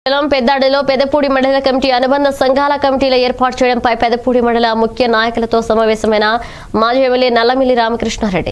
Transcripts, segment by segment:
మండలం పెద్దాడిలో పెదపూడి మండల కమిటీ అనుబంధ సంఘాల కమిటీల ఏర్పాటు చేయడంపై పెదపూడి మండల ముఖ్య నాయకులతో సమావేశమైన మాజీ ఎమ్మెల్యే నల్లమిల్లి రామకృష్ణారెడ్డి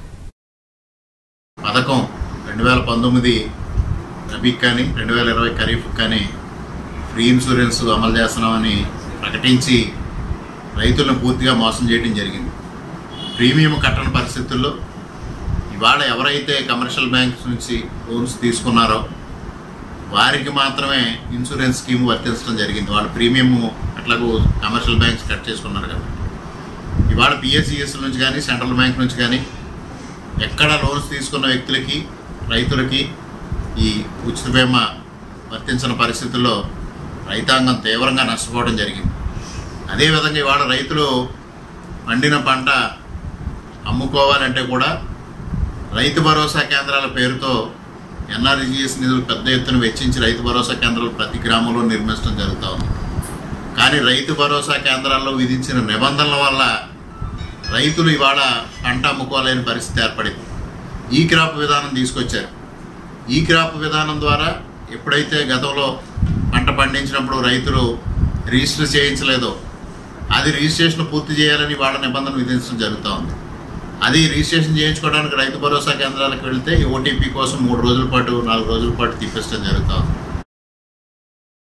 పథకం రెండు వేల పంతొమ్మిది రబీక్ కానీ రెండు వేల ఇరవై ఖరీఫ్ కానీ ఫ్రీ ఇన్సూరెన్స్ అమలు చేస్తున్నామని ప్రకటించి రైతులను పూర్తిగా మోసం చేయడం జరిగింది ప్రీమియం కట్టని పరిస్థితుల్లో ఇవాళ ఎవరైతే కమర్షియల్ బ్యాంక్స్ నుంచి లోన్స్ తీసుకున్నారో వారికి మాత్రమే ఇన్సూరెన్స్ స్కీమ్ వర్తించడం జరిగింది వాళ్ళు ప్రీమియం అట్లాగూ కమర్షియల్ బ్యాంక్స్ కట్ చేసుకున్నారు కాబట్టి ఇవాళ పిఎస్సిఎస్ నుంచి కానీ సెంట్రల్ బ్యాంక్ నుంచి కానీ ఎక్కడ లోన్స్ తీసుకున్న వ్యక్తులకి రైతులకి ఈ ఉచిత బీమా వర్తించిన పరిస్థితుల్లో రైతాంగం తీవ్రంగా నష్టపోవడం జరిగింది అదేవిధంగా ఇవాళ రైతులు పండిన పంట అమ్ముకోవాలంటే కూడా రైతు భరోసా కేంద్రాల పేరుతో ఎన్ఆర్జీఎస్ నిధులు పెద్ద ఎత్తున వెచ్చించి రైతు భరోసా కేంద్రాలు ప్రతి గ్రామంలో నిర్మించడం జరుగుతూ ఉంది కానీ రైతు భరోసా కేంద్రాల్లో విధించిన నిబంధనల వల్ల రైతులు ఇవాళ పంట అమ్ముకోలేని పరిస్థితి ఏర్పడింది ఈ క్రాప్ విధానం తీసుకొచ్చారు ఈ క్రాప్ విధానం ద్వారా ఎప్పుడైతే గతంలో పంట పండించినప్పుడు రైతులు రిజిస్టర్ చేయించలేదో అది రిజిస్ట్రేషన్ పూర్తి చేయాలని వాళ్ళ నిబంధన విధించడం జరుగుతూ ఉంది అది రిజిస్ట్రేషన్ చేయించుకోవడానికి రైతు భరోసా కేంద్రాలకు వెళ్తే ఈ ఓటీపీ కోసం మూడు రోజుల పాటు నాలుగు రోజుల పాటు తిప్పించడం జరుగుతూ ఉంది